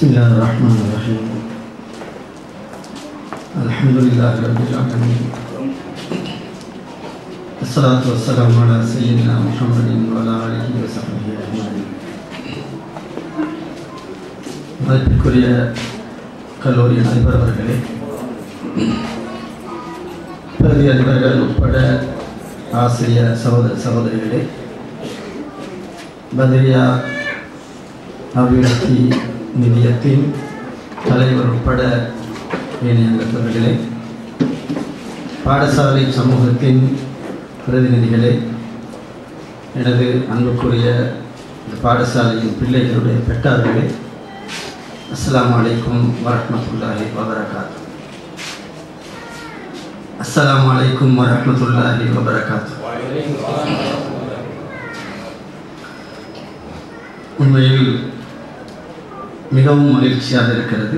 بسم الله الرحمن الرحيم الحمد لله رب العالمين الصلاة والسلام على سيدنا محمد وعلى آله وصحبه أجمعين மதிப்பிற்குரிய கல்லூரி அதிபர் அவர்களே பிரதி அதிபர்கள் உட்பட ஆசிரியர் சகோதர சகோதரிகளே பத்ரியா அபிவிருத்தி நிதியத்தின் தலைவர் உட்பட ஏனைய அங்கத்தவர்களே பாடசாலை சமூகத்தின் பிரதிநிதிகளே எனது அன்புக்குரிய இந்த பாடசாலையின் பிள்ளைகளுடைய பெற்றார்களே அஸ்ஸலாமு அலைக்கும் வரஹ்மத்துல்லாஹி வபரகாத்து அஸ்ஸலாமு அலைக்கும் வரஹ்மத்துல்லாஹி வபரகாத்து உண்மையில் மிகவும் மகிழ்ச்சியாக இருக்கிறது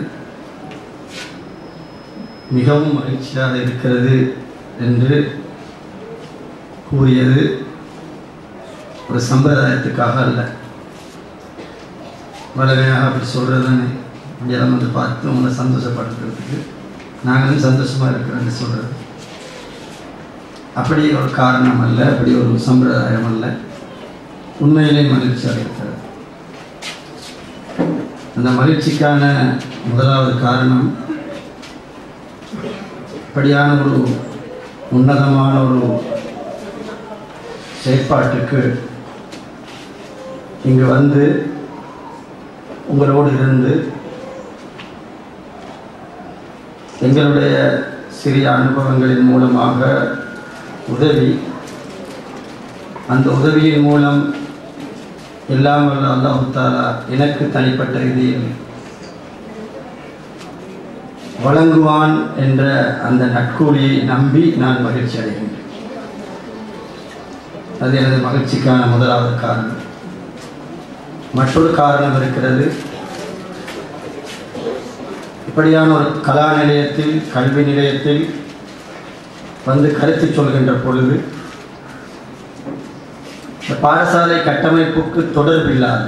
மிகவும் மகிழ்ச்சியாக இருக்கிறது என்று கூறியது ஒரு சம்பிரதாயத்துக்காக அல்ல வளமையாக அப்படி சொல்கிறது தானே அப்படியெல்லாம் வந்து பார்த்து உங்களை சந்தோஷப்படுத்துறதுக்கு நாங்களும் சந்தோஷமாக இருக்கிறோன்னு சொல்கிறது அப்படி ஒரு காரணம் அல்ல அப்படி ஒரு சம்பிரதாயம் அல்ல உண்மையிலே மகிழ்ச்சியாக இருக்கிறது அந்த மகிழ்ச்சிக்கான முதலாவது காரணம் இப்படியான ஒரு உன்னதமான ஒரு செயற்பாட்டுக்கு இங்கு வந்து உங்களோடு இருந்து எங்களுடைய சிறிய அனுபவங்களின் மூலமாக உதவி அந்த உதவியின் மூலம் எல்லாம் வல்ல அல்லாஹு தாலா எனக்கு தனிப்பட்ட ரீதியில் வழங்குவான் என்ற அந்த நட்கூலியை நம்பி நான் மகிழ்ச்சி அடைகின்றேன் அது எனது மகிழ்ச்சிக்கான முதலாவது காரணம் மற்றொரு காரணம் இருக்கிறது இப்படியான ஒரு கலா நிலையத்தில் கல்வி நிலையத்தில் வந்து கருத்து சொல்கின்ற பொழுது இந்த பாடசாலை கட்டமைப்புக்கு தொடர்பில்லாத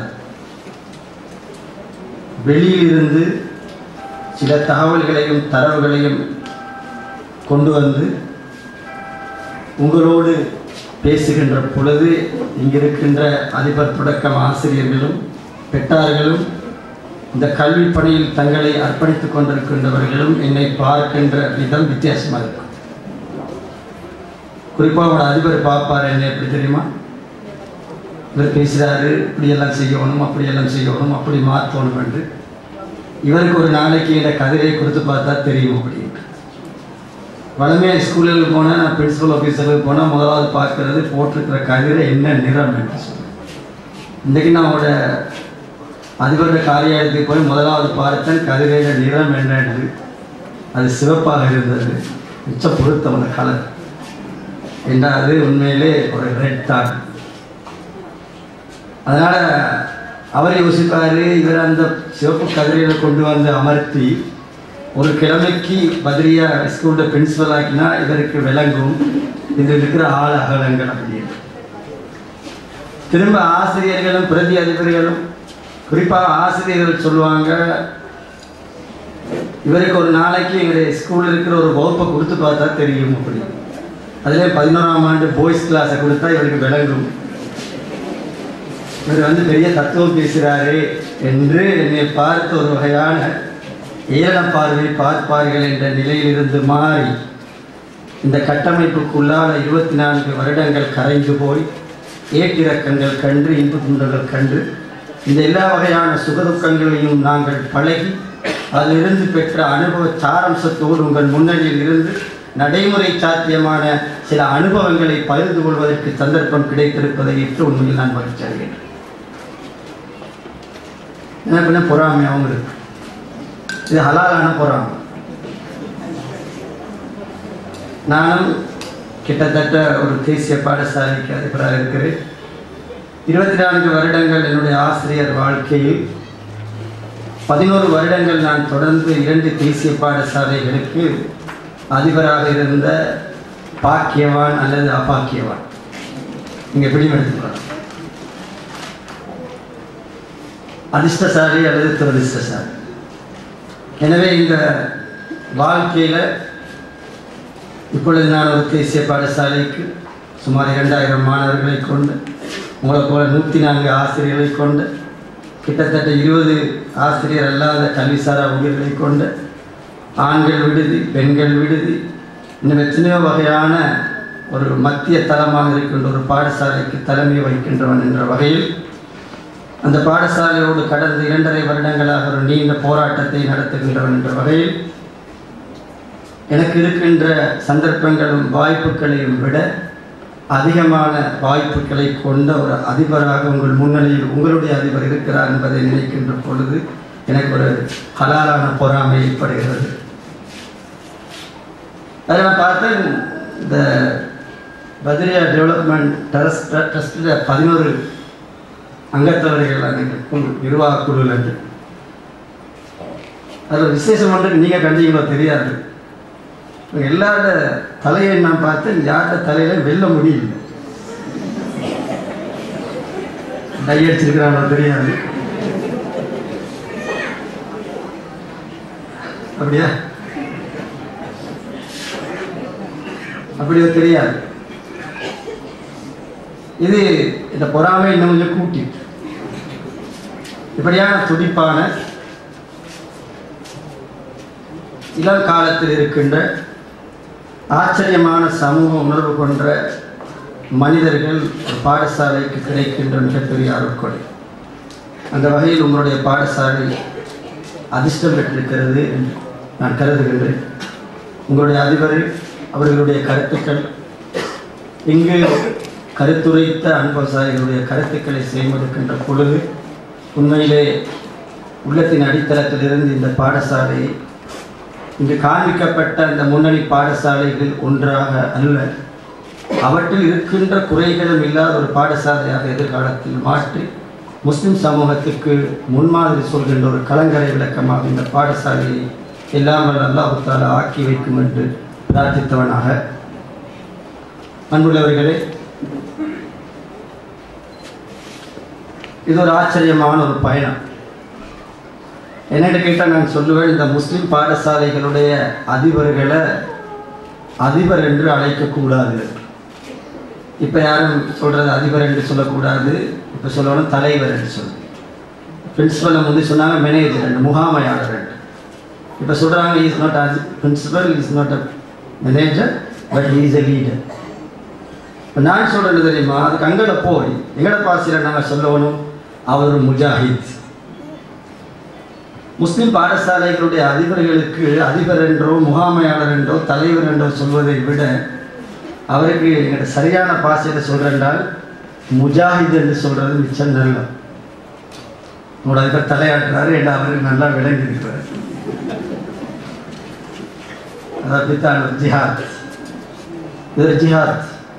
வெளியிலிருந்து சில தகவல்களையும் தரவுகளையும் கொண்டு வந்து உங்களோடு பேசுகின்ற பொழுது இங்கிருக்கின்ற அதிபர் தொடக்கம் ஆசிரியர்களும் பெற்றார்களும் இந்த கல்வி பணியில் தங்களை அர்ப்பணித்துக் கொண்டிருக்கின்றவர்களும் என்னை பார்க்கின்ற விதம் வித்தியாசமாக இருக்கும் குறிப்பாக அவனோட அதிபர் பார்ப்பார் என்ன எப்படி தெரியுமா இவர் பேசுகிறாரு இப்படியெல்லாம் செய்யணும் அப்படியெல்லாம் செய்யணும் அப்படி மாற்றணும் என்று இவருக்கு ஒரு நாளைக்கு இந்த கதிரை கொடுத்து பார்த்தா தெரியும் அப்படின்னு வளமையாக ஸ்கூலுக்கு போனால் நான் பிரின்சிபல் ஆஃபீஸருக்கு போனால் முதலாவது பார்க்கறது போட்டிருக்கிற கதிரை என்ன நிறம் என்று சொல்லுவேன் இன்றைக்கி நான் அவரோட அதிபருடைய காரியாலயத்துக்கு போய் முதலாவது பார்த்தேன் கதிரையோட நிறம் என்னன்னு அது சிவப்பாக இருந்தது மிச்ச பொருத்தம் அந்த கலர் என்றால் அது உண்மையிலே ஒரு ரெட் தான் அதனால் அவர் யோசிப்பார் இவர் அந்த சிவப்பு கதிரையில் கொண்டு வந்து அமர்த்தி ஒரு கிழமைக்கு பத்ரியா ஸ்கூலில் பிரின்சிபல் ஆக்கினா இவருக்கு விளங்கும் இதில் இருக்கிற ஆள அகலங்கள் அப்படின்னு திரும்ப ஆசிரியர்களும் பிரதி அதிபர்களும் குறிப்பாக ஆசிரியர்கள் சொல்லுவாங்க இவருக்கு ஒரு நாளைக்கு எங்களுடைய ஸ்கூலில் இருக்கிற ஒரு வகுப்பை கொடுத்து பார்த்தா தெரியும் அப்படி அதில் பதினோராம் ஆண்டு பாய்ஸ் கிளாஸை கொடுத்தா இவருக்கு விளங்கும் இவர் வந்து பெரிய தத்துவம் பேசுகிறாரு என்று என்னை பார்த்து ஒரு வகையான ஏளன பார்வை பார்ப்பார்கள் என்ற நிலையிலிருந்து மாறி இந்த கட்டமைப்புக்குள்ளான இருபத்தி நான்கு வருடங்கள் கரைந்து போய் ஏற்றிறக்கங்கள் கண்டு இன்பு துண்டங்கள் கண்டு இந்த எல்லா வகையான சுகதுக்கங்களையும் நாங்கள் பழகி அதிலிருந்து பெற்ற அனுபவ சாரம்சத்தோடு உங்கள் முன்னணியில் இருந்து நடைமுறை சாத்தியமான சில அனுபவங்களை பகிர்ந்து கொள்வதற்கு சந்தர்ப்பம் கிடைத்திருப்பதை ஏற்று உண்மையில் நான் மகிழ்ச்சி அடைகின்றேன் எனக்கு என்ன பொறாமையாகவும் இருக்கு இது ஹலாலான பொறாமை நானும் கிட்டத்தட்ட ஒரு தேசிய பாடசாலைக்கு அதிபராக இருக்கிறேன் இருபத்தி நான்கு வருடங்கள் என்னுடைய ஆசிரியர் வாழ்க்கையில் பதினோரு வருடங்கள் நான் தொடர்ந்து இரண்டு தேசிய பாடசாலைகளுக்கு அதிபராக இருந்த பாக்கியவான் அல்லது அபாக்கியவான் இங்கே எப்படி எடுத்துக்கலாம் அதிர்ஷ்டசாலி அல்லது துரதிர்ஷ்டசாலி எனவே இந்த வாழ்க்கையில் இப்பொழுது நான் ஒரு தேசிய பாடசாலைக்கு சுமார் இரண்டாயிரம் மாணவர்களை கொண்டு உங்களை போல நூற்றி நான்கு ஆசிரியர்களை கொண்டு கிட்டத்தட்ட இருபது ஆசிரியர் அல்லாத கல்விசாரா ஊழியர்களை கொண்டு ஆண்கள் விடுதி பெண்கள் விடுதி இன்னும் எத்தனையோ வகையான ஒரு மத்திய தளமாக இருக்கின்ற ஒரு பாடசாலைக்கு தலைமை வகிக்கின்றவன் என்ற வகையில் அந்த பாடசாலையோடு கடந்த இரண்டரை வருடங்களாக ஒரு நீண்ட போராட்டத்தை நடத்துகின்றவன் என்ற வகையில் எனக்கு இருக்கின்ற சந்தர்ப்பங்களும் வாய்ப்புகளையும் விட அதிகமான வாய்ப்புகளை கொண்ட ஒரு அதிபராக உங்கள் முன்னணியில் உங்களுடைய அதிபர் இருக்கிறார் என்பதை நினைக்கின்ற பொழுது எனக்கு ஒரு ஹலாலான பொறாமை ஏற்படுகிறது அதில் நான் பார்த்தேன் இந்த பத்ரியா டெவலப்மெண்ட் ட்ரஸ்ட் ட்ரஸ்ட்டில் பதினோரு அங்கத்தவர்கள் அன்றைக்கு குழு நிர்வாக குழுவில் இருந்து அதில் விசேஷம் ஒன்று நீங்கள் கண்டிங்களோ தெரியாது இவங்க எல்லாரோட தலையை நான் பார்த்தேன் யார்கிட்ட தலையில வெல்ல முடியல டை அடிச்சிருக்கிறாங்களோ தெரியாது அப்படியா அப்படியோ தெரியாது இது இந்த பொறாமை இன்னும் கொஞ்சம் கூட்டி இப்படியான துடிப்பான இளம் காலத்தில் இருக்கின்ற ஆச்சரியமான சமூக உணர்வு கொண்ட மனிதர்கள் ஒரு பாடசாலைக்கு கிடைக்கின்ற மிகப்பெரிய அருட்கொடை அந்த வகையில் உங்களுடைய பாடசாலை அதிர்ஷ்டம் பெற்றிருக்கிறது என்று நான் கருதுகின்றேன் உங்களுடைய அதிபர் அவர்களுடைய கருத்துக்கள் இங்கு கருத்துரைத்த அன்பவசாயிகளுடைய கருத்துக்களை செய்வதற்கின்ற பொழுது உண்மையிலே உள்ளத்தின் அடித்தளத்திலிருந்து இந்த பாடசாலையை இங்கு காண்பிக்கப்பட்ட அந்த முன்னணி பாடசாலைகள் ஒன்றாக அல்ல அவற்றில் இருக்கின்ற குறைகளும் இல்லாத ஒரு பாடசாலையாக எதிர்காலத்தில் மாற்றி முஸ்லிம் சமூகத்துக்கு முன்மாதிரி சொல்கின்ற ஒரு கலங்கரை விளக்கமாக இந்த பாடசாலையை எல்லாம் வல்ல அல்லாஹு தாலா ஆக்கி வைக்கும் என்று பிரார்த்தித்தவனாக அன்புள்ளவர்களே இது ஒரு ஆச்சரியமான ஒரு பயணம் என்னென்னு கேட்டால் நான் சொல்லுவேன் இந்த முஸ்லிம் பாடசாலைகளுடைய அதிபர்களை அதிபர் என்று அழைக்கக்கூடாது இப்போ யாரும் சொல்கிறது அதிபர் என்று சொல்லக்கூடாது இப்போ சொல்லணும் தலைவர் என்று சொல்லு பிரின்சிபலை வந்து சொன்னாங்க மேனேஜர் என்று முகாமையாளர் என்று இப்போ சொல்கிறாங்க is not a principal is not a manager but is a leader இப்போ நான் சொல்கிறது தெரியுமா அதுக்கு அங்கே போய் எங்கட பாசியில் நாங்கள் சொல்லணும் அவர் ஒரு முஜாஹித் முஸ்லிம் பாடசாலைகளுடைய அதிபர்களுக்கு அதிபர் என்றோ முகாமையாளர் என்றோ தலைவர் என்றோ சொல்வதை விட அவருக்கு எங்கிட்ட சரியான பாசையில் சொல்கிறேன்றால் முஜாஹித் என்று சொல்கிறது மிச்சம் நல்ல உங்களோட அதிபர் தலையாட்டுறாரு என்று அவருக்கு நல்லா விளங்கி இருக்கிறார் அதாவது தான் ஒரு ஜிஹாத் இது ஒரு ஜிஹாத்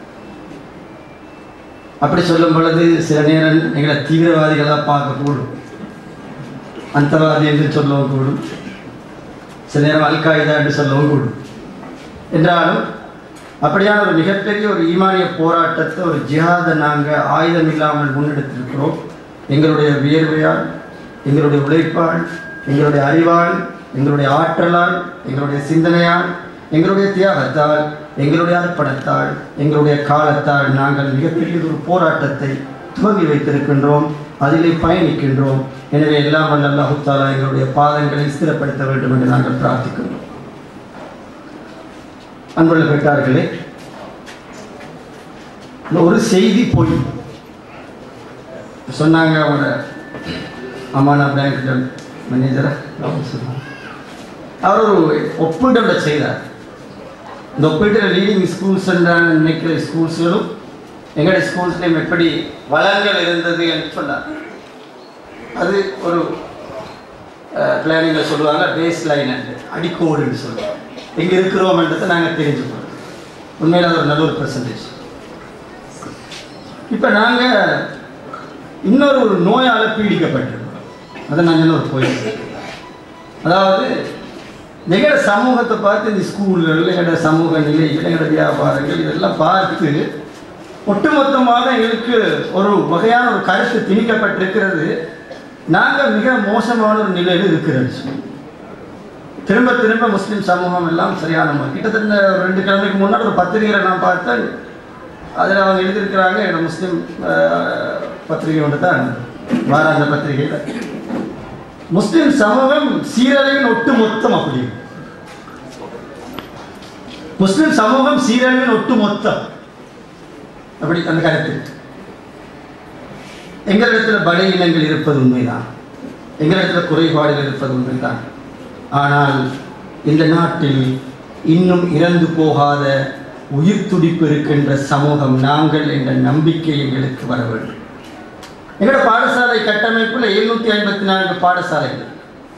அப்படி சொல்லும் பொழுது சில நேரம் எங்களை தீவிரவாதிகளாக பார்க்கக்கூடும் அந்தவாதி என்று சொல்லவும் கூடும் சில நேரம் அல்காயுதா என்று சொல்லவும் கூடும் என்றாலும் அப்படியான ஒரு மிகப்பெரிய ஒரு ஈமானிய போராட்டத்தை ஒரு ஜிஹாதை நாங்கள் ஆயுதம் இல்லாமல் முன்னெடுத்திருக்கிறோம் எங்களுடைய வியர்வையால் எங்களுடைய உழைப்பால் எங்களுடைய அறிவால் எங்களுடைய ஆற்றலால் எங்களுடைய சிந்தனையால் எங்களுடைய தியாகத்தால் எங்களுடைய அர்ப்பணத்தால் எங்களுடைய காலத்தால் நாங்கள் மிகப்பெரிய ஒரு போராட்டத்தை துவங்கி வைத்திருக்கின்றோம் அதிலே பயணிக்கின்றோம் எனவே எல்லாம் வல்ல அல்லாஹு தாலா எங்களுடைய பாதங்களை ஸ்திரப்படுத்த வேண்டும் என்று நாங்கள் பிரார்த்திக்கின்றோம் அன்புள்ள பெற்றார்களே இந்த ஒரு செய்தி பொய் சொன்னாங்க அவங்க அமானா பேங்க் மேனேஜரா சொன்னாங்க அவர் ஒரு ஒப்பீட்டோட செய்தார் இந்த ஒப்பீட்டில் லீடிங் ஸ்கூல்ஸ் நினைக்கிற ஸ்கூல்ஸ்களும் எங்களுடைய ஸ்கூல்ஸ்லையும் எப்படி வளங்கள் இருந்தது என்று சொன்னார் அது ஒரு பிளானிங்கில் சொல்லுவாங்க பேஸ் லைன் அடிக்கோடுன்னு சொல்லுவாங்க எங்கே இருக்கிறோம்ன்றதை நாங்கள் தெரிஞ்சுக்கிறோம் உண்மையில் அது ஒரு நல்ல ஒரு பர்சன்டேஜ் இப்போ நாங்கள் இன்னொரு ஒரு நோயால் பீடிக்கப்பட்டிருக்கோம் அதை நாங்கள் ஒரு போய் அதாவது எங்களோட சமூகத்தை பார்த்து இந்த ஸ்கூல்கள் எங்களோட சமூக நிலைகள் எங்களோட வியாபாரங்கள் இதெல்லாம் பார்த்து ஒட்டுமொத்தமாக எங்களுக்கு ஒரு வகையான ஒரு கருத்து திணிக்கப்பட்டிருக்கிறது நாங்கள் மிக மோசமான ஒரு நிலையில் இருக்கிறோம் திரும்ப திரும்ப முஸ்லீம் சமூகம் எல்லாம் சரியான முறை. கிட்டத்தட்ட ஒரு ரெண்டு கிழமைக்கு முன்னாடி ஒரு பத்திரிகையை நான் பார்த்தேன் அதில் அவங்க எழுதியிருக்கிறாங்க என்னோட முஸ்லீம் அஹ், பத்திரிகை ஒன்று தான் வாராந்த பத்திரிகையில் முஸ்லீம் சமூகம் சீரழிவின் ஒட்டு மொத்தம் அப்படி முஸ்லிம் சமூகம் சீரழிவின் ஒட்டு மொத்தம் அப்படி அந்த கருத்து எங்களிடத்தில் பலவீனங்கள் இருப்பது உண்மைதான் எங்களிடத்தில் குறைபாடுகள் இருப்பது உண்மைதான் ஆனால் இந்த நாட்டில் இன்னும் இறந்து போகாத உயிர் துடிப்பு இருக்கின்ற சமூகம் நாங்கள் என்ற நம்பிக்கை எங்களுக்கு வர வேண்டும் எங்களோட பாடசாலை கட்டமைப்பில் எழுநூத்தி ஐம்பத்தி நான்கு பாடசாலைகள்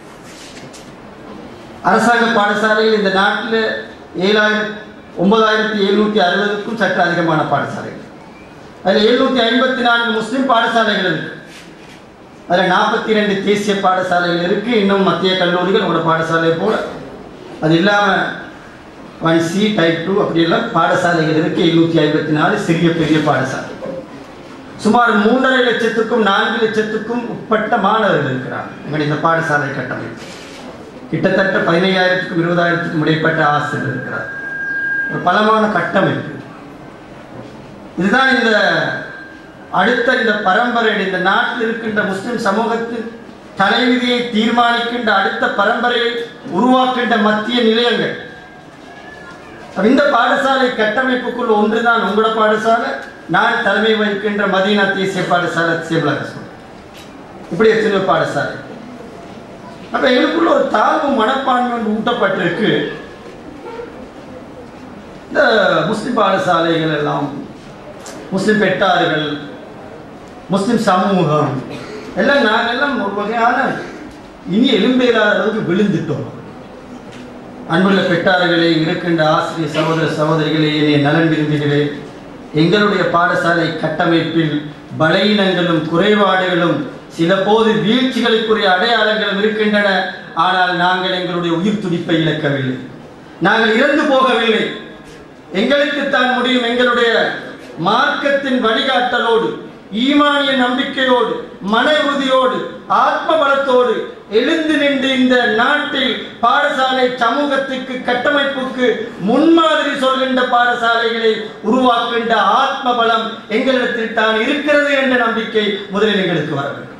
அரசாங்க பாடசாலைகள் இந்த நாட்டில் ஏழாயிரம் ஒன்பதாயிரத்தி எழுநூற்றி அறுபதுக்கும் சற்று அதிகமான பாடசாலைகள் அதில் எழுநூற்றி ஐம்பத்தி நான்கு முஸ்லீம் பாடசாலைகள் இருக்கு அதில் நாற்பத்தி ரெண்டு தேசிய பாடசாலைகள் இருக்கு இன்னும் மத்திய கல்லூரிகள் உங்களோட பாடசாலை போல அது இல்லாமல் ஒன் சி டைப் டூ அப்படியெல்லாம் பாடசாலைகள் இருக்கு எழுநூற்றி ஐம்பத்தி நாலு சிறிய பெரிய பாடசாலை சுமார் மூன்றரை லட்சத்துக்கும் நான்கு லட்சத்துக்கும் உட்பட்ட மாணவர்கள் இருக்கிறாங்க எங்கள் இந்த பாடசாலை கட்டமைப்பு கிட்டத்தட்ட பதினையாயிரத்துக்கும் இருபதாயிரத்துக்கும் இடைப்பட்ட ஆசிரியர் இருக்கிறார் ஒரு பலமான கட்டமைப்பு இதுதான் இந்த அடுத்த இந்த பரம்பரை இந்த நாட்டில் இருக்கின்ற முஸ்லிம் சமூகத்தின் தலைவிதியை தீர்மானிக்கின்ற அடுத்த பரம்பரையை உருவாக்கின்ற மத்திய நிலையங்கள் அப்ப இந்த பாடசாலை கட்டமைப்புக்குள் ஒன்றுதான் உங்களோட பாடசாலை நான் தலைமை வகிக்கின்ற மதீனா தேசிய பாடசாலை சேபலக இப்படி எத்தனையோ பாடசாலை அப்ப எங்களுக்குள்ள ஒரு தாழ்வு மனப்பான்மை ஒன்று ஊட்டப்பட்டிருக்கு இந்த முஸ்லிம் பாடசாலைகள் எல்லாம் முஸ்லிம் பெட்டார்கள் முஸ்லிம் சமூகம் எல்லாம் நாங்கள் எல்லாம் ஒரு வகையான இனி எலும்பேறாத அளவுக்கு விழுந்துட்டோம் அன்புள்ள பெட்டார்களே இருக்கின்ற ஆசிரியர் சகோதர சகோதரிகளே என்னை நலன் விரும்புகிறே எங்களுடைய பாடசாலை கட்டமைப்பில் பலவீனங்களும் குறைபாடுகளும் சில போது வீழ்ச்சிகளுக்குரிய அடையாளங்களும் இருக்கின்றன ஆனால் நாங்கள் எங்களுடைய உயிர் துடிப்பை இழக்கவில்லை நாங்கள் இறந்து போகவில்லை எங்களுக்குத்தான் முடியும் எங்களுடைய மார்க்கத்தின் வழிகாட்டலோடு ஈமானிய நம்பிக்கையோடு மன உறுதியோடு ஆத்ம பலத்தோடு எழுந்து நின்று இந்த நாட்டில் பாடசாலை சமூகத்துக்கு கட்டமைப்புக்கு முன்மாதிரி சொல்கின்ற பாடசாலைகளை உருவாக்குகின்ற ஆத்ம பலம் எங்களிடத்தில் தான் இருக்கிறது என்ற நம்பிக்கை முதலில் எங்களுக்கு வர வேண்டும்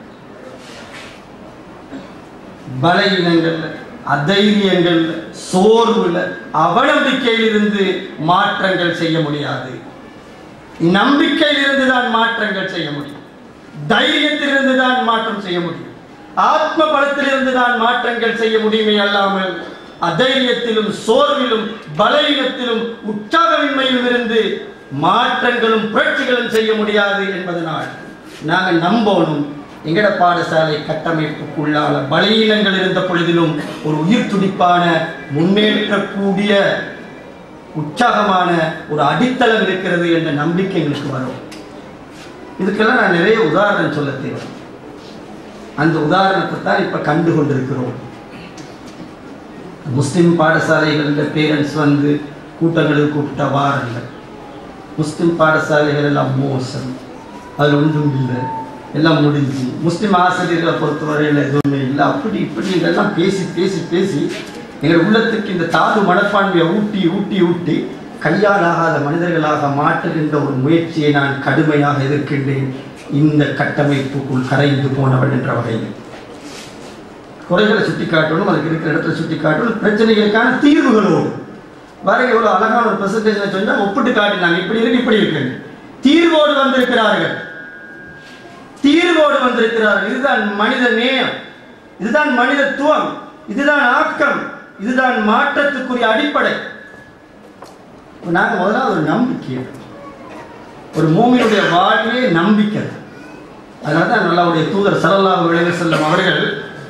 பலவீனங்கள் அதைரியங்கள் சோர்வுல அவநம்பிக்கையிலிருந்து மாற்றங்கள் செய்ய முடியாது நம்பிக்கையிலிருந்து தான் மாற்றங்கள் செய்ய முடியும் தைரியத்திலிருந்து தான் மாற்றம் செய்ய முடியும் ஆத்ம பலத்திலிருந்து தான் மாற்றங்கள் செய்ய முடியுமே அல்லாமல் அதைரியத்திலும் சோர்விலும் பலவீனத்திலும் உற்சாகமின்மையிலும் இருந்து மாற்றங்களும் புரட்சிகளும் செய்ய முடியாது என்பதனால் நாங்கள் நம்பணும் எங்கட பாடசாலை கட்டமைப்புக்குள்ளால பலவீனங்கள் இருந்த பொழுதிலும் ஒரு உயிர் துடிப்பான முன்னேற்றக்கூடிய உற்சாகமான ஒரு அடித்தளம் இருக்கிறது என்ற நம்பிக்கை எங்களுக்கு வரும் இதுக்கெல்லாம் நான் நிறைய உதாரணம் சொல்ல தேவை அந்த உதாரணத்தை தான் இப்ப கண்டு கொண்டிருக்கிறோம் முஸ்லிம் பாடசாலைகளில் பேரண்ட்ஸ் வந்து கூட்டங்களுக்கு கூப்பிட்டா வாரங்கள் முஸ்லிம் பாடசாலைகள் எல்லாம் மோசம் அதில் ஒன்றும் இல்லை எல்லாம் முடிஞ்சு முஸ்லிம் ஆசிரியர்களை பொறுத்தவரையில் எதுவுமே இல்லை அப்படி இப்படி இதெல்லாம் பேசி பேசி பேசி எங்கள் உள்ளத்துக்கு இந்த தாழ்வு மனப்பான்மையை ஊட்டி ஊட்டி ஊட்டி கையாலாகாத மனிதர்களாக மாற்றுகின்ற ஒரு முயற்சியை நான் கடுமையாக எதிர்க்கின்றேன் இந்த கட்டமைப்புக்குள் கரைந்து போனவள் என்ற வகையில் குறைகளை சுட்டி காட்டணும் அதுக்கு இருக்கிற இடத்துல சுட்டி காட்டணும் பிரச்சனைகளுக்கான தீர்வுகளோடு வர எவ்வளோ அழகான ஒரு பிரசன்டேஷனை சொன்னால் ஒப்பிட்டு காட்டினாங்க இப்படி இருக்கு இப்படி இருக்கு தீர்வோடு வந்திருக்கிறார்கள் தீர்வோடு வந்திருக்கிறார்கள் இதுதான் மனித நேயம் இதுதான் மனிதத்துவம் இதுதான் ஆக்கம் இதுதான் மாற்றத்துக்குரிய அடிப்படை இப்ப நாங்க முதல்ல ஒரு நம்பிக்கை ஒரு மூமியினுடைய வாழ்வே நம்பிக்கை அதனால தான் நல்லாவுடைய தூதர் சல்லல்லாஹு அலைஹி வஸல்லம் அவர்கள்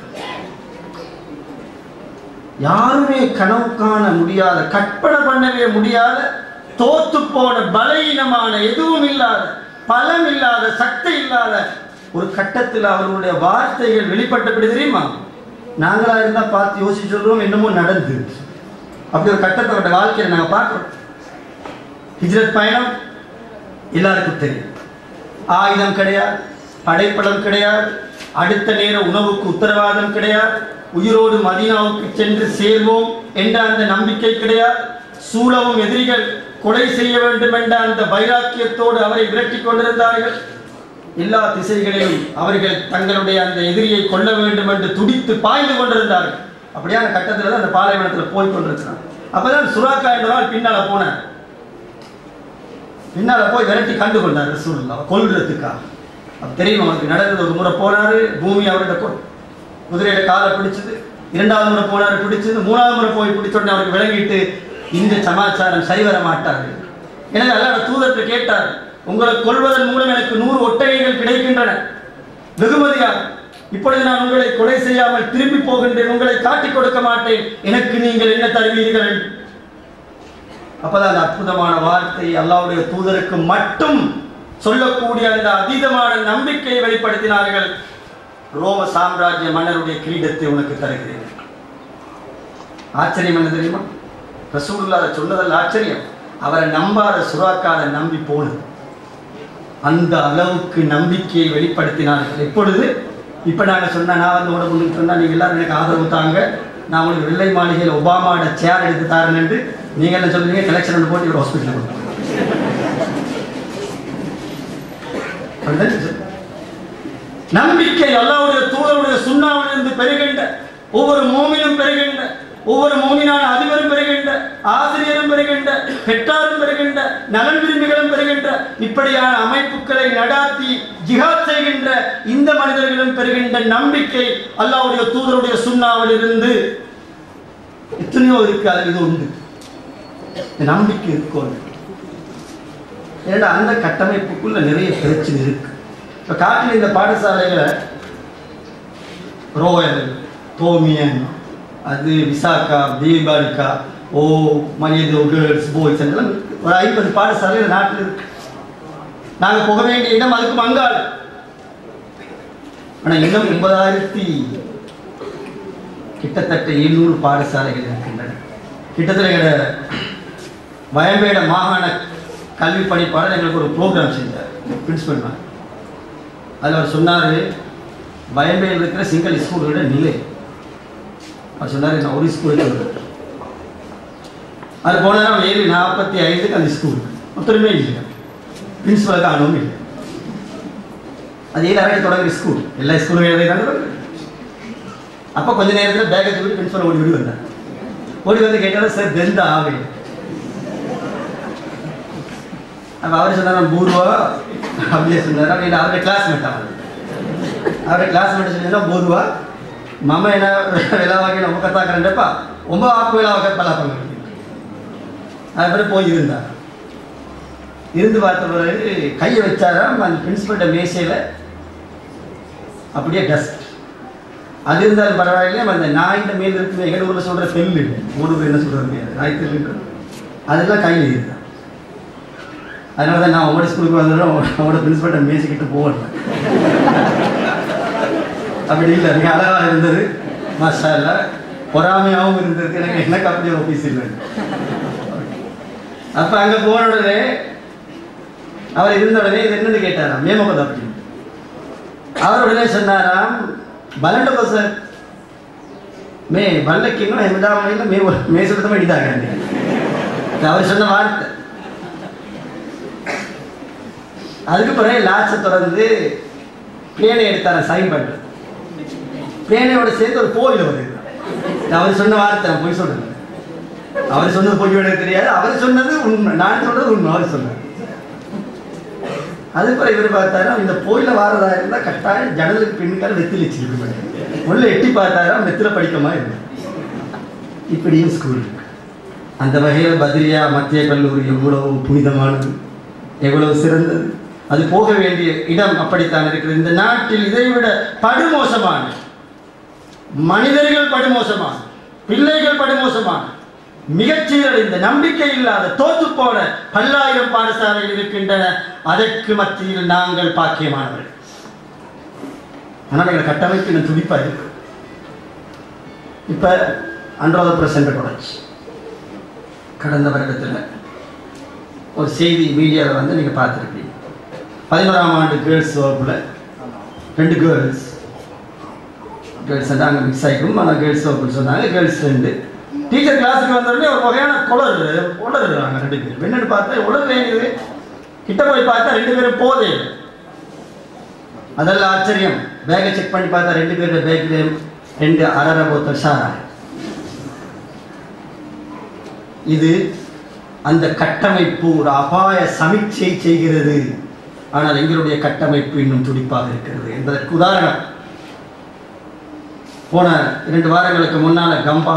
யாருமே கனவு காண முடியாத கற்பனை பண்ணவே முடியாத தோத்து போன பலவீனமான எதுவும் இல்லாத பலம் இல்லாத சக்தி இல்லாத ஒரு கட்டத்தில் அவர்களுடைய வார்த்தைகள் வெளிப்பட்டபடி தெரியுமா நாங்களா இருந்தா பார்த்து யோசிச்சு சொல்றோம் என்னமோ நடந்து அப்படி ஒரு கட்டத்தை அவருடைய வாழ்க்கையை நாங்க பார்க்கிறோம் ஹிஜ்ரத் பயணம் எல்லாருக்கும் தெரியும் ஆயுதம் கிடையாது படைப்படம் கிடையாது அடுத்த நேர உணவுக்கு உத்தரவாதம் கிடையாது உயிரோடு மதீனாவுக்கு சென்று சேர்வோம் என்ற அந்த நம்பிக்கை கிடையாது சூழவும் எதிரிகள் கொலை செய்ய வேண்டும் என்ற அந்த வைராக்கியத்தோடு அவரை விரட்டிக் கொண்டிருந்தார்கள் எல்லா திசைகளிலும் அவர்கள் தங்களுடைய அந்த எதிரியை கொல்ல வேண்டும் என்று துடித்து பாய்ந்து கொண்டிருந்தார்கள் அப்படியான கட்டத்தில் தான் அந்த பாலைவனத்தில் போய் கொண்டிருக்கிறார் அப்பதான் சுறாக்கா என்றவால் பின்னால போனார் பின்னால போய் விரட்டி கண்டு கொண்டார் ரசூலுல்லா கொல்றதுக்காக அப்ப தெரியும் அவருக்கு நடந்தது ஒரு முறை போனாரு பூமி அவர்கிட்ட கொ- குதிரையில காலை பிடிச்சது இரண்டாவது முறை போனாரு பிடிச்சது மூணாவது முறை போய் பிடிச்ச உடனே அவருக்கு விளங்கிட்டு இந்த சமாச்சாரம் சரிவர மாட்டாது எனவே அல்லாஹ் தூதர்கிட்ட கேட்டார் உங்களை கொல்வதன் மூலம் எனக்கு நூறு ஒட்டகைகள் கிடைக்கின்றன வெகுமதியாக இப்பொழுது நான் உங்களை கொலை செய்யாமல் திரும்பி போகின்றேன் உங்களை காட்டிக் கொடுக்க மாட்டேன் எனக்கு நீங்கள் என்ன தருவீர்கள் என்று. அப்பதான் அந்த அற்புதமான வார்த்தை அல்லாஹ்வுடைய தூதருக்கு மட்டும் சொல்லக்கூடிய அந்த அதீதமான நம்பிக்கையை வெளிப்படுத்தினார்கள் ரோம சாம்ராஜ்ய மன்னருடைய கிரீடத்தை உனக்கு தருகிறேன் ஆச்சரியம் என்ன தெரியுமா ரசூலுல்லாஹ் அதை சொன்னதல்ல ஆச்சரியம் அவரை நம்பாத சுறாக்காத நம்பி போனது அந்த அளவுக்கு நம்பிக்கையை வெளிப்படுத்தினார்கள் எப்பொழுது இப்போ நாங்கள் சொன்ன நான் வந்து உடம்பு கொண்டு சொன்னால் நீங்கள் எல்லாரும் எனக்கு ஆதரவு தாங்க நான் உங்களுக்கு வெள்ளை மாளிகையில் ஒபாமாவோட சேர் எடுத்து தரேன் என்று நீங்கள் என்ன சொல்லுவீங்க கலெக்ஷன் போட்டு ஒரு ஹாஸ்பிட்டல் கொடுப்போம் அப்படிதான் சொல்லுங்க. நம்பிக்கை அல்லாவுடைய தூதருடைய சுண்ணாவிலிருந்து பெறுகின்ற ஒவ்வொரு மோமினும் பெறுகின்ற ஒவ்வொரு மோமினான அதிபரும் பெறுகின்ற ஆசிரியரும் பெறுகின்ற பெற்றாரும் பெறுகின்ற நலன் விரும்பிகளும் பெறுகின்ற இப்படியான அமைப்புகளை நடாத்தி ஜிஹாத் செய்கின்ற இந்த மனிதர்களும் பெறுகின்ற நம்பிக்கை அல்லாவுடைய தூதருடைய சுண்ணாவிலிருந்து எத்தனையோ இருக்கு அதில் இது உண்டு இந்த நம்பிக்கை இருக்கும் ஏன்னா அந்த கட்டமைப்புக்குள்ள நிறைய பிரச்சனை இருக்கு இப்போ காட்டில் இந்த பாடசாலைகளை ரோயல் தோமியன் அது விசாகா தீபாலிகா ஓ மனிதோ கேர்ள்ஸ் பாய்ஸ் எல்லாம் இருக்கு. ஒரு ஐம்பது பாடசாலைகள் நாட்டில் இருக்கு நாங்கள் போக வேண்டிய இடம் அதுக்கு மங்காடு ஆனால் இன்னும் ஒன்பதாயிரத்தி கிட்டத்தட்ட எழுநூறு பாடசாலைகள் இருக்கின்றன கிட்டத்தட்ட எங்களோட வயம்பேட மாகாண கல்வி பணிப்பாளர் எங்களுக்கு ஒரு ப்ரோக்ராம் செஞ்சார் பிரின்சிபல் மேம் அதில் அவர் சொன்னார் வயம்பேடில் இருக்கிற சிங்கிள் ஸ்கூலோட நிலை அவர் சொன்னார் நான் ஒரு ஸ்கூலுக்கு வருவேன் அது போன நேரம் ஏழு நாற்பத்தி ஐந்துக்கு அந்த ஸ்கூல் ஒருத்தருமே இல்லை பிரின்சிபலுக்கு அனுவும் இல்லை அது ஏழு அரைக்கு தொடங்குற ஸ்கூல் எல்லா ஸ்கூலும் ஏழு தானே தொடங்குது. அப்போ கொஞ்ச நேரத்தில் பேக்கை தூக்கி பிரின்சிபல் ஓடி ஓடி வந்தார் ஓடி வந்து கேட்டாலும் சார் தெந்த ஆவே அப்போ அவர் சொன்னார் பூர்வா அப்படியே சொன்னார் அப்படி அவருடைய கிளாஸ்மேட் அவர் ಅವರ ಕ್ಲಾಸ್ ಮಾಡಿಸಿದ ಬೋದುವ ಮಮ್ಮ ಏನ ವೇಳಾವಾಗಿ நம்ம கத்தாக்கிறேன்டப்பா ரொம்ப ஆப்பு வேளாவாக பலாப்பங்க அதுபோல் போய் இருந்தார் இருந்து பார்த்த பிறகு கையை வச்சாராம் அந்த பிரின்சிபல்கிட்ட மேசையில் அப்படியே டஸ்ட் அது இருந்தாலும் பரவாயில்லையே அந்த நாயின் மேல் இருக்கிற எங்கள் ஊரில் சொல்கிற செல்லு மூணு பேர் என்ன சொல்கிறது நாய் தெல்லு அதெல்லாம் கையில் இருந்தான் அதனால தான் நான் உங்களோட ஸ்கூலுக்கு வந்தாலும் உங்களோட பிரின்சிபல்கிட்ட மேசிக்கிட்டு போகல அப்படி இல்லை மிக அழகாக இருந்தது மாஷா இல்ல பொறாமையாகவும் இருந்தது எனக்கு எனக்கு அப்படி ஒரு ஆஃபீஸ் இல்லை அப்போ அங்கே போன உடனே அவர் இருந்த உடனே இது என்னன்னு கேட்டாராம் மேமபதம் அப்படின்னு அவர் உடனே சொன்னாராம் ಬಲಂಡ ಸರ್ மே ಬಲ್ಲಕ್ಕಿನ್ನೂ ಹೆಮದಾಮಣಿಲ್ಲ ಮೇ ಮೇ ಸುಡ್ತ ಮಾಡಿದಾಗ அவர் சொன்ன வார்த்தை அதுக்கு பிறகு லாட்சை திறந்து பிளேனை எடுத்தார சைன் பண்ணுறது பிளேனையோட சேர்த்து ஒரு கோவில் வருது அவர் சொன்ன வார்த்தை நான் போய் சொல்றேன் அவர் சொன்னது பொய் எனக்கு தெரியாது அவர் சொன்னது உண்மை நான் சொல்றது உண்மை அவர் சொன்னார் அது பிறகு இவர் பார்த்தாரா இந்த கோயில வாரதா இருந்தால் கட்டாயம் ஜனலுக்கு பின்னுக்கால வெத்தில் வச்சிருக்கு உள்ள எட்டி பார்த்தாரா வெத்தில படிக்கமா இருக்கு இப்படியும் ஸ்கூல் இருக்கு அந்த வகையில் பத்ரியா மத்திய கல்லூரி எவ்வளவு புனிதமானது எவ்வளவு சிறந்தது அது போக வேண்டிய இடம் அப்படித்தான் இருக்கிறது இந்த நாட்டில் இதைவிட படுமோசமான மனிதர்கள் படுமோசமான பிள்ளைகள் படுமோசமான மிகச்சீரடைந்த நம்பிக்கை இல்லாத தோத்து போன பல்லாயிரம் பாடசாலைகள் இருக்கின்றன அதற்கு மத்தியில் நாங்கள் பாக்கியமானவர்கள் ஆனால் எங்கள் கட்டமைப்பு இன்னும் துடிப்பா இருக்கு இப்ப அன்றாதபுரம் சென்ற காலேஜ் கடந்த வருடத்தில் ஒரு செய்தி மீடியாவில் வந்து நீங்கள் பார்த்துருப்பீங்க பதினோராம் ஆண்டு கேர்ள்ஸ் வகுப்பில் ரெண்டு கேர்ள்ஸ் கேர்ள்ஸ் அங்கே மிக்ஸ் ஆகிக்கும் ஆனால் கேர்ள்ஸ் அப்படின்னு சொன்னாங்க கேர்ள்ஸ் ரெண்டு டீச்சர் கிளாஸுக்கு வந்த உடனே ஒரு வகையான குளர் உளறுறாங்க ரெண்டு பேரும் என்னன்னு பார்த்தா உளர் வேண்டியது கிட்ட போய் பார்த்தா ரெண்டு பேரும் போதே இல்லை. அதெல்லாம் ஆச்சரியம் பேக்கை செக் பண்ணி பார்த்தா ரெண்டு பேரோட பேக்கில் ரெண்டு அரரை போத்தல் சாரா இது அந்த கட்டமைப்பு ஒரு அபாய சமீட்சை செய்கிறது ஆனால் எங்களுடைய கட்டமைப்பு இன்னும் துடிப்பாக இருக்கிறது என்பதற்கு உதாரணம் போன இரண்டு வாரங்களுக்கு முன்னால கம்பா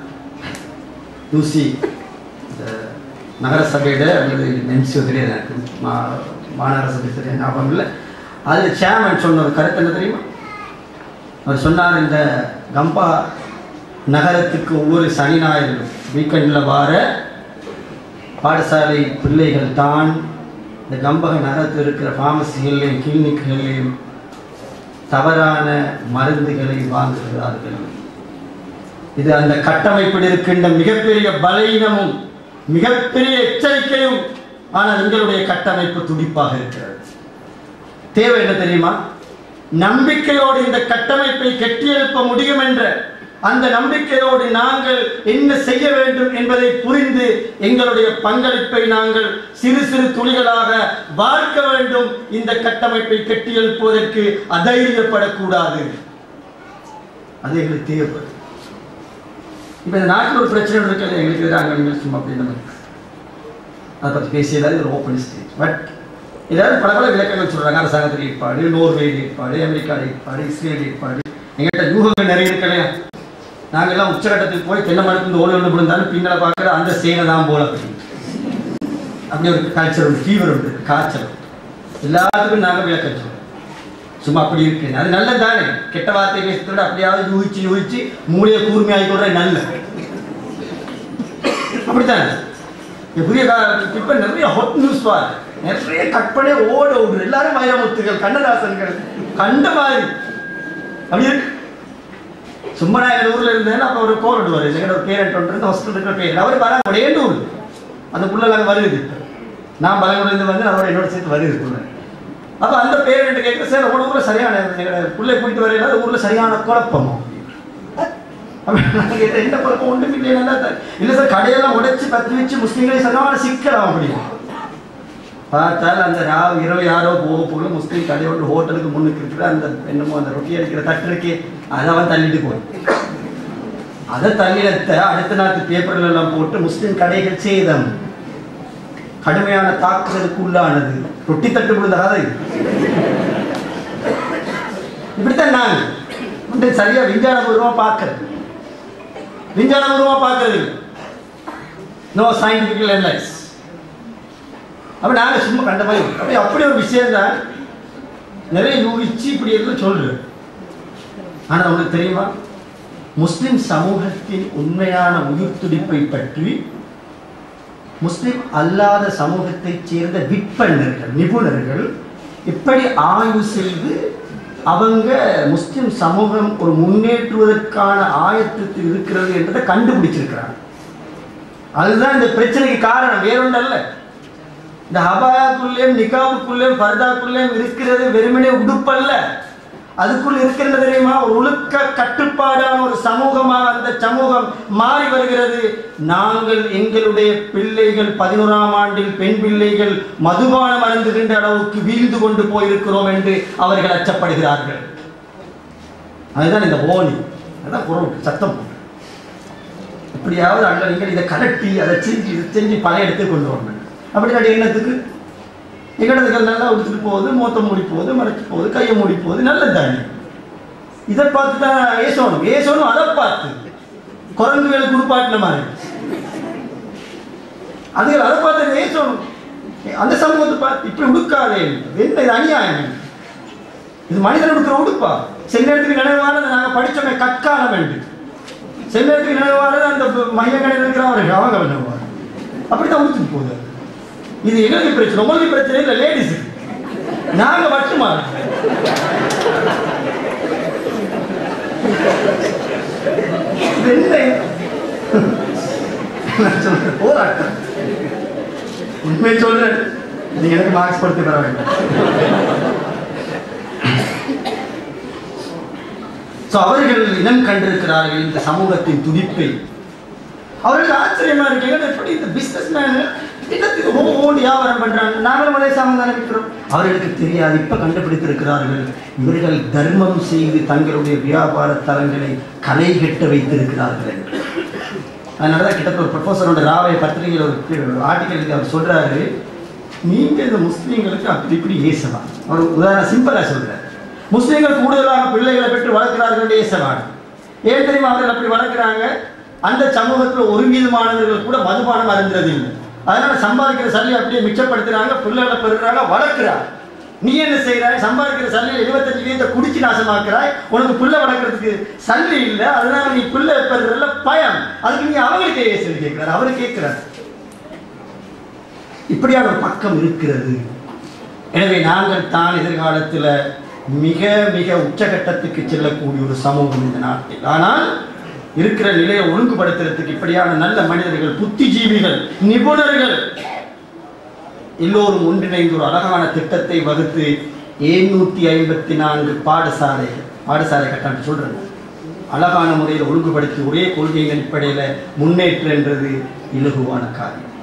யூசி இந்த நகர சபையிட அல்லது எம்சிஓ தெரியாது எனக்கு மா மாநகர சபை தெரியாது ஞாபகம் இல்லை அதில் சேர்மன் சொன்ன ஒரு கருத்து என்ன தெரியுமா அவர் சொன்னார் இந்த கம்பா நகரத்துக்கு ஒவ்வொரு சனி ஞாயிறு வீக்கெண்டில் வார பாடசாலை பிள்ளைகள் தான் இந்த கம்பக நகரத்தில் இருக்கிற ஃபார்மசிகள்லையும் கிளினிக்குகள்லையும் தவறான மருந்துகளை வாங்குகிறார்கள் இது அந்த கட்டமைப்பில் இருக்கின்ற மிகப்பெரிய பலவீனமும் மிகப்பெரிய எச்சரிக்கையும் ஆனால் எங்களுடைய கட்டமைப்பு துடிப்பாக இருக்கிறது தேவை என்ன தெரியுமா நம்பிக்கையோடு இந்த கட்டமைப்பை கட்டியெழுப்ப முடியும் என்ற அந்த நம்பிக்கையோடு நாங்கள் என்ன செய்ய வேண்டும் என்பதை புரிந்து எங்களுடைய பங்களிப்பை நாங்கள் சிறு சிறு துளிகளாக வார்க்க வேண்டும் இந்த கட்டமைப்பை கட்டியெழுப்புவதற்கு அதைரியப்படக்கூடாது அது எங்களுக்கு தேவைப்படும் இப்போ இந்த நாட்டில் ஒரு பிரச்சனை இருக்கிறது எங்களுக்கு எதிராக நீங்கள் சும்மா அப்படி நம்ம அதை பற்றி பேசியதாவது ஒரு ஓப்பன் ஸ்டேஜ் பட் ஏதாவது பல பல விளக்கங்கள் சொல்கிறாங்க அரசாங்கத்தில் ஏற்பாடு நோர்வே ஏற்பாடு அமெரிக்கா ஏற்பாடு இஸ்ரேல் ஏற்பாடு எங்கள்கிட்ட யூகங்கள் நிறைய இருக்கு இல்லையா நாங்கள்லாம் உச்சகட்டத்துக்கு போய் தென்னை மரத்துக்கு ஓடி ஒன்று விழுந்தாலும் பின்னால் பார்க்குற அந்த சேனை தான் போல அப்படி அப்படி ஒரு கல்ச்சர் உண்டு ஃபீவர் உண்டு காய்ச்சல் எல்லாத்துக்கும் நாங்கள் விளக்கம் சொல்றோம் சும்மா அப்படி இருக்கு அது நல்லது தானே கெட்ட வார்த்தை பேசுறத விட அப்படியாவது யூகிச்சு யூகிச்சு மூளையை கூர்மையாகி கொள்ற நல்ல அப்படித்தானே இந்த புதிய காலத்துக்கு இப்ப நிறைய ஹாட் நியூஸ் பார் நிறைய கற்பனை ஓட ஓடு எல்லாரும் வைரமுத்துகள் கண்ணதாசன்கள் கண்ட மாதிரி அப்படி இருக்கு சும்மா நான் எங்கள் ஊர்ல இருந்தேன் அப்ப ஒரு கோல் விடுவார் எங்களோட ஒரு பேரண்ட் ஒன்று இருந்து ஹாஸ்பிட்டல் இருக்கிற பேர் அவர் வர உடையண்டு ஊர் அந்த புள்ள நாங்கள் வருது நான் பலகுடியிருந்து வந்து அதோட என்னோட சேர்த்து வருது புள்ள அப்ப அந்த பேரண்ட் கேட்க சார் உங்களோட ஊர்ல சரியான எங்களை பிள்ளை கூட்டிட்டு வரையில அந்த ஊர்ல சரியான குழப்பமோ அப்ப நான் கேட்டேன், என்ன குழப்பம் ஒன்றும் இல்லையா நல்லா தான். இல்ல சார் கடையெல்லாம் உடைச்சு பத்தி வச்சு முஸ்லீம்களை சரியான சிக்கலாம் அப்படி பார்த்தால் அந்த ராவ் இரவு யாரோ போக போக முஸ்லீம் கடை ஒன்று ஹோட்டலுக்கு முன்னுக்கு இருக்கிற அந்த என்னமோ அந்த ரொட்டி அடிக்கிற தட்டு இருக்கே அதை அவன் தள்ளிட்டு போய் அதை தள்ளிடத்த அடுத்த நாட்டு பேப்பர்ல எல்லாம் போட்டு முஸ்லீம் கடைகள் சேதம் கடுமையான தாக்குதலுக்கு உள்ளானது ரொட்டி தட்டு விழுந்த கதை இப்படித்தான் நான் வந்து சரியா விஞ்ஞானபூர்வமா பார்க்கறது விஞ்ஞானபூர்வமா பார்க்கறது நோ சயின்டிபிக்கல் அனலைஸ் அப்ப நாங்க சும்மா கண்ட மாதிரி அப்படி அப்படி ஒரு விஷயம் தான் நிறைய யூகிச்சு இப்படி எல்லாம் சொல்றேன் ஆனா உங்களுக்கு தெரியுமா முஸ்லிம் சமூகத்தின் உண்மையான உயிர் துடிப்பை பற்றி முஸ்லிம் அல்லாத சமூகத்தைச் சேர்ந்த விற்பனர்கள் நிபுணர்கள் இப்படி ஆய்வு செய்து அவங்க முஸ்லிம் சமூகம் ஒரு முன்னேற்றுவதற்கான ஆயத்தத்தில் இருக்கிறது என்பதை கண்டுபிடிச்சிருக்கிறாங்க அதுதான் இந்த பிரச்சனைக்கு காரணம் வேறொன்று அல்ல இந்த ஹபாயாக்குள்ளேயும் நிகாவுக்குள்ளேயும் பர்தாக்குள்ளேயும் இருக்கிறது வெறுமனே உடுப்பல்ல அதுக்குள் இருக்கிறது தெரியுமா ஒரு ஒழுக்க கட்டுப்பாடான ஒரு சமூகமாக அந்த சமூகம் மாறி வருகிறது நாங்கள் எங்களுடைய பிள்ளைகள் பதினோராம் ஆண்டில் பெண் பிள்ளைகள் மதுபானம் அருந்துகின்ற அளவுக்கு வீழ்ந்து கொண்டு போயிருக்கிறோம் என்று அவர்கள் அச்சப்படுகிறார்கள் அதுதான் இந்த ஓனி அதான் குரல் சத்தம் எப்படியாவது அண்ணன் நீங்கள் இதை கலட்டி அதை செஞ்சு இதை செஞ்சு பழைய இடத்துக்கு கொண்டு வரணும் அப்படி நடி எண்ணத்துக்கு நிகழ்வுகள் நல்லா உடுத்துட்டு போகுது மூத்த மூடி போகுது மறைச்சு போகுது கையை மூடி போகுது நல்லது தானே இதை பார்த்து தான் ஏசோனும் ஏசோனும் அதை பார்த்து குரங்குகளை குடுப்பாட்டின மாதிரி அதுகள் அதை பார்த்து ஏசோனும் அந்த சமூகத்தை பார்த்து இப்படி உடுக்காதே என்ன இது அநியாயம் இது மனிதன் உடுக்கிற உடுப்பா சென்னத்துக்கு நினைவானது நாங்கள் படித்தோமே கற்காலம் என்று சென்னத்துக்கு நினைவானது அந்த மையக்கடையில் இருக்கிறவர்கள் அவங்க நினைவாரு அப்படித்தான் உடுத்துட்டு போகுது இது எங்களுக்கு பிரச்சனை உங்களுக்கு பிரச்சனை இல்லை லேடிஸுக்கு நாங்க மட்டுமா இது என்ன நான் சொல்றேன் போராட்டம் உண்மையை சொல்றேன் நீங்க எனக்கு மார்க்ஸ் படுத்தி தர வேண்டும் ஸோ அவர்கள் இனம் கண்டிருக்கிறார்கள் இந்த சமூகத்தின் துடிப்பை அவர்களுக்கு ஆச்சரியமா இருக்கு ஏன்னா எப்படி இந்த பிசினஸ் மேனு இடத்துக்கு ஓடி வியாபாரம் பண்றாங்க நாங்களும் ஒரே சாமான் தானே விற்கிறோம் அவர்களுக்கு தெரியாது இப்ப கண்டுபிடித்திருக்கிறார்கள் இவர்கள் தர்மம் செய்து தங்களுடைய வியாபார தலங்களை களை கட்ட வைத்திருக்கிறார்கள் என்று அதனாலதான் கிட்டத்தட்ட ஒரு ப்ரொஃபஸரோட ராவை பத்திரிகையில் ஒரு ஆர்டிக்கல் எழுதி அவர் சொல்றாரு நீங்க இந்த முஸ்லீம்களுக்கு அப்படி இப்படி ஏசலாம் அவர் உதாரணம் சிம்பிளா சொல்றாரு முஸ்லீம்கள் கூடுதலாக பிள்ளைகளை பெற்று வளர்க்கிறார்கள் ஏசலாம் ஏன் தெரியுமா அவர்கள் அப்படி வளர்க்குறாங்க அந்த சமூகத்தில் ஒரு மீதமானவர்கள் கூட மதுபானம் அருந்துறது இல்லை அதனால சம்பாதிக்கிற சல்லி அப்படியே மிச்சப்படுத்துறாங்க பிள்ளைகளை பெறுறாங்க வளர்க்குறாங்க நீ என்ன செய்கிறாய் சம்பாதிக்கிற சல்லியில் இருபத்தஞ்சு வீதத்தை குடிச்சு நாசமாக்குறாய் உனக்கு பிள்ளை வளர்க்கறதுக்கு சல்லி இல்லை அதனால நீ பிள்ளை பெறுறதுல பயம் அதுக்கு நீ அவங்களுக்கு ஏசல் கேட்கிறார் அவரு கேட்கிறார் இப்படியான ஒரு பக்கம் இருக்கிறது எனவே நாங்கள் தான் எதிர்காலத்தில் மிக மிக உச்சகட்டத்துக்கு செல்லக்கூடிய ஒரு சமூகம் இந்த நாட்டில் ஆனால் இருக்கிற நிலையை ஒழுங்குபடுத்துறதுக்கு இப்படியான நல்ல மனிதர்கள் புத்திஜீவிகள் நிபுணர்கள் எல்லோரும் ஒன்றிணைந்து ஒரு அழகான திட்டத்தை வகுத்து எழுநூத்தி ஐம்பத்தி நான்கு பாடசாலைகள் பாடசாலை கட்டாண்டு சொல்றேன் அழகான முறையில் ஒழுங்குபடுத்தி ஒரே கொள்கையின் அடிப்படையில் முன்னேற்றன்றது இலகுவான காரியம்